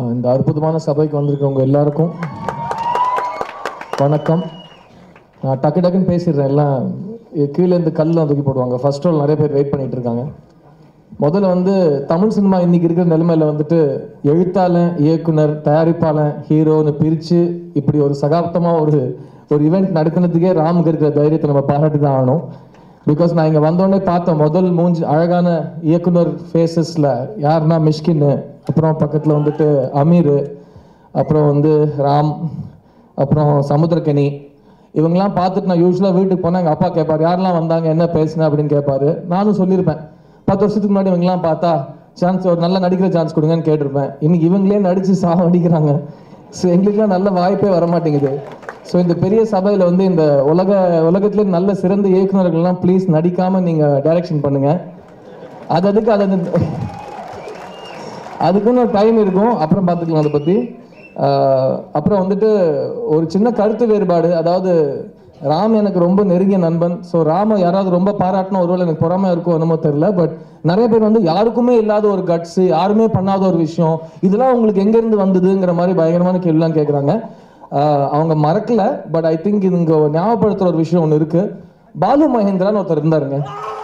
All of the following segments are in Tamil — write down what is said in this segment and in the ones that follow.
அஹ் இந்த அற்புதமான சபைக்கு வந்திருக்கவங்க எல்லாருக்கும் வணக்கம் நான் டக்கு டக்குன்னு பேசிடுறேன் எல்லாம் இ- கீழே இருந்து கல்லாம் தூக்கி போடுவாங்க ஃபர்ஸ்ட் ரோல் நிறைய பேர் வெயிட் பண்ணிட்டு இருக்காங்க முதல்ல வந்து தமிழ் சினிமா இன்னைக்கு இருக்கிற நிலைமையில வந்துட்டு எழுத்தாளன் இயக்குனர் தயாரிப்பாளன் ஹீரோன்னு பிரித்து இப்படி ஒரு சகாப்தமாக ஒரு ஒரு ஈவெண்ட் நடத்தினதுக்கே ராமுக்கு இருக்கிற தைரியத்தை நம்ம பாராட்டி தான் ஆகணும் பிகாஸ் நான் இங்கே வந்தோடனே பார்த்தேன் முதல் மூஞ்சி அழகான இயக்குனர் ஃபேஸஸில் யாருன்னா மிஷ்கின் அப்புறம் பக்கத்தில் வந்துட்டு அமீர் அப்புறம் வந்து ராம் அப்புறம் சமுத்திரக்கனி இவங்கெல்லாம் பார்த்துட்டு நான் யூஸ்வலாக வீட்டுக்கு போனால் எங்கள் அப்பா கேட்பார் யாரெல்லாம் வந்தாங்க என்ன பேசுன அப்படின்னு கேட்பாரு நானும் சொல்லியிருப்பேன் பத்து வருஷத்துக்கு முன்னாடி இவங்கெல்லாம் பார்த்தா சான்ஸ் ஒரு நல்ல நடிக்கிற சான்ஸ் கொடுங்கன்னு கேட்டிருப்பேன் இன்னைக்கு இவங்களே நடித்து சாவடிக்கிறாங்க ஸோ எங்களுக்குலாம் நல்ல வாய்ப்பே வர மாட்டேங்குது ஸோ இந்த பெரிய சபையில் வந்து இந்த உலக உலகத்திலே நல்ல சிறந்த இயக்குனர்கள்லாம் ப்ளீஸ் நடிக்காமல் நீங்கள் டைரக்ஷன் பண்ணுங்கள் அது அதுக்கு அது அது அதுக்குன்னு ஒரு டைம் இருக்கும் அப்புறம் பார்த்துக்கலாம் அதை பற்றி அப்புறம் வந்துட்டு ஒரு சின்ன கருத்து வேறுபாடு அதாவது ராம் எனக்கு ரொம்ப நெருங்கிய நண்பன் ஸோ ராம யாராவது ரொம்ப பாராட்டினா ஒருவேளை எனக்கு பொறாம இருக்கோ என்னமோ தெரியல பட் நிறைய பேர் வந்து யாருக்குமே இல்லாத ஒரு கட்ஸ் யாருமே பண்ணாத ஒரு விஷயம் இதெல்லாம் உங்களுக்கு எங்கேருந்து வந்ததுங்கிற மாதிரி பயங்கரமான கேள்விலாம் கேட்குறாங்க அவங்க மறக்கல பட் ஐ திங்க் இங்க ஞாபகப்படுத்துற ஒரு விஷயம் ஒன்று இருக்கு பாலு மகேந்திரான்னு ஒருத்தர் இருந்தாருங்க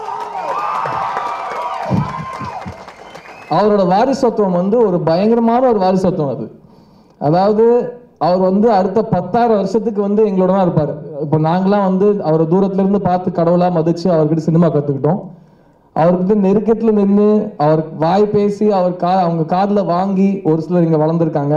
அவரோட வாரிசத்துவம் வந்து ஒரு பயங்கரமான ஒரு வாரிசத்துவம் அது அதாவது அவர் வந்து அடுத்த பத்தாயிரம் வருஷத்துக்கு வந்து எங்களோட தான் இருப்பார் இப்போ நாங்களாம் வந்து அவரை தூரத்துல இருந்து பார்த்து கடவுளாக மதிச்சு அவர்கிட்ட சினிமா கற்றுக்கிட்டோம் அவர்கிட்ட நெருக்கத்துல நின்று அவர் வாய் பேசி அவர் கா அவங்க காதில் வாங்கி ஒரு சிலர் இங்கே வளர்ந்துருக்காங்க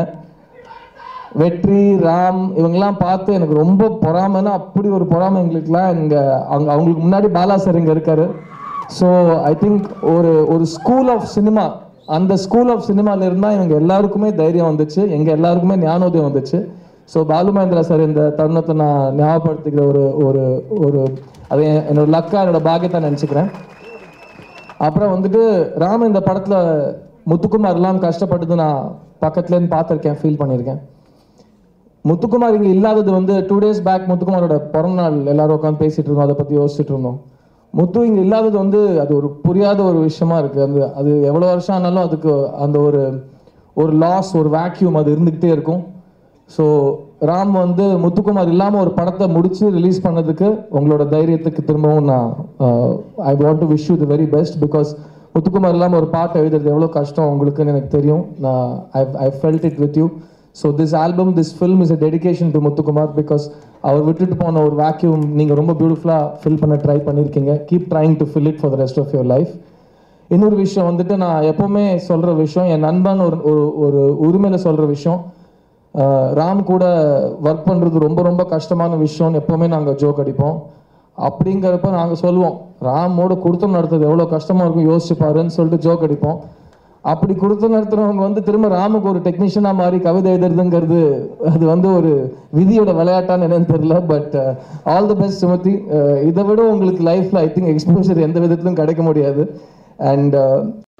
வெற்றி ராம் இவங்கெல்லாம் பார்த்து எனக்கு ரொம்ப பொறாமைன்னா அப்படி ஒரு பொறாமை எங்களுக்குலாம் இங்க அவங்க அவங்களுக்கு முன்னாடி பாலா சார் இங்க இருக்காரு ஸோ ஐ திங்க் ஒரு ஒரு ஸ்கூல் ஆஃப் சினிமா அந்த ஸ்கூல் ஆஃப் சினிமால இருந்தா இவங்க எல்லாருக்குமே தைரியம் வந்துச்சு எங்க எல்லாருக்குமே ஞானோதயம் வந்துச்சு ஸோ பாலு மகேந்திரா சார் இந்த தருணத்தை நான் ஞாபகப்படுத்திக்கிற ஒரு ஒரு ஒரு அது என்- என்னோட லக்கா என்னோட பாக்கியத்தை நினச்சிக்கிறேன் அப்புறம் வந்துட்டு ராம் இந்த படத்துல முத்துக்குமார் எல்லாம் கஷ்டப்பட்டது நான் பக்கத்துல இருந்து பார்த்துருக்கேன் ஃபீல் பண்ணியிருக்கேன் முத்துக்குமார் இங்க இல்லாதது வந்து டூ டேஸ் பேக் முத்துக்குமாரோட பிறந்த நாள் எல்லாரும் உட்காந்து பேசிட்டு இருந்தோம் அதை பத்தி யோசிச்சுட்டு இருந்தோம் முத்து இங்க இல்லாதது வந்து அது ஒரு புரியாத ஒரு விஷயமா இருக்கு அந்த அது எவ்வளவு வருஷம் ஆனாலும் அதுக்கு அந்த ஒரு ஒரு லாஸ் ஒரு வேக்யூம் அது இருந்துகிட்டே இருக்கும் ஸோ ராம் வந்து முத்துக்குமார் இல்லாமல் ஒரு படத்தை முடிச்சு ரிலீஸ் பண்ணதுக்கு உங்களோட தைரியத்துக்கு திரும்பவும் நான் I want to wish you the very best because Muthukumar இல்லாமல் ஒரு பாட்டு எழுதுறது எவ்வளோ கஷ்டம் உங்களுக்குன்னு எனக்கு தெரியும் நான் I I felt it with you so this album this film is a dedication to Muthukumar because அவர் விட்டுட்டு போன ஒரு வேக்யூம் நீங்கள் ரொம்ப பியூட்டிஃபுல்லாக ஃபில் பண்ண ட்ரை பண்ணியிருக்கீங்க keep trying to fill it for the rest of your life இன்னொரு விஷயம் வந்துட்டு நான் எப்பவுமே சொல்ற விஷயம் என் நண்பன் ஒரு ஒரு ஒரு உரிமையில சொல்ற விஷயம் ஆஹ் ராம் கூட ஒர்க் பண்றது ரொம்ப ரொம்ப கஷ்டமான விஷயம்னு எப்பவுமே நாங்க ஜோக் அடிப்போம் அப்படிங்கிறப்ப நாங்க சொல்லுவோம் ராமோட குடுத்தம் நடத்துறது எவ்வளவு கஷ்டமா இருக்கும் யோசிச்சு பாருன்னு சொல்லிட்டு ஜோக் அடிப்போம் அப்படி கொடுத்து நடத்துறவங்க வந்து திரும்ப ராமுக்கு ஒரு டெக்னீஷியனா மாறி கவிதை எழுதுறதுங்கிறது அது வந்து ஒரு விதியோட விளையாட்டான்னு என்னன்னு தெரியல but all the best Sumathi ah இதை விட உங்களுக்கு லைஃப்ல ஐ திங்க் எக்ஸ்போஷர் எந்த விதத்திலும் கிடைக்க முடியாது அண்ட்